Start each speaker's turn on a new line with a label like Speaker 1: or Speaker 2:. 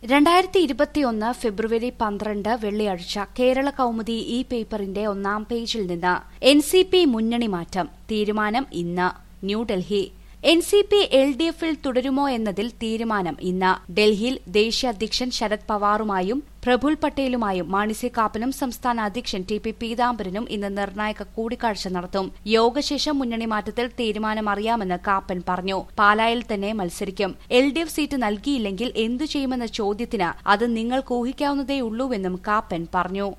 Speaker 1: രണ്ടായിരത്തി ഇരുപത്തിയൊന്ന് ഫെബ്രുവരി പന്ത്രണ്ട് വെള്ളിയാഴ്ച കേരള കൗമുദി ഈ പേപ്പറിന്റെ ഒന്നാം പേജിൽ നിന്ന് എൻ സി പി മുന്നണി മാറ്റം തീരുമാനം ഇന്ന് New Delhi N C P L D എഫിൽ തുടരുമോ എന്നതിൽ തീരുമാനം ഇന്ന് ഡൽഹിയിൽ ദേശീയ അധ്യക്ഷൻ ശരത് പവാറുമായും പ്രഫുൽ പട്ടേലുമായും മാണി സി കാപ്പനും സംസ്ഥാന അധ്യക്ഷൻ ടി പി പീതാംബരനും ഇന്ന് നിർണായക കൂടിക്കാഴ്ച നടത്തും യോഗശേഷം മുന്നണി മാറ്റത്തിൽ തീരുമാനം അറിയാമെന്ന് കാപ്പൻ പറഞ്ഞു പാലായിൽ തന്നെ മത്സരിക്കും എൽ ഡി എഫ് സീറ്റ് നൽകിയില്ലെങ്കിൽ എന്തു ചെയ്യുമെന്ന ചോദ്യത്തിന് അത് നിങ്ങൾക്ക് ഊഹിക്കാവുന്നതേയുള്ളൂവെന്നും കാപ്പൻ പറഞ്ഞു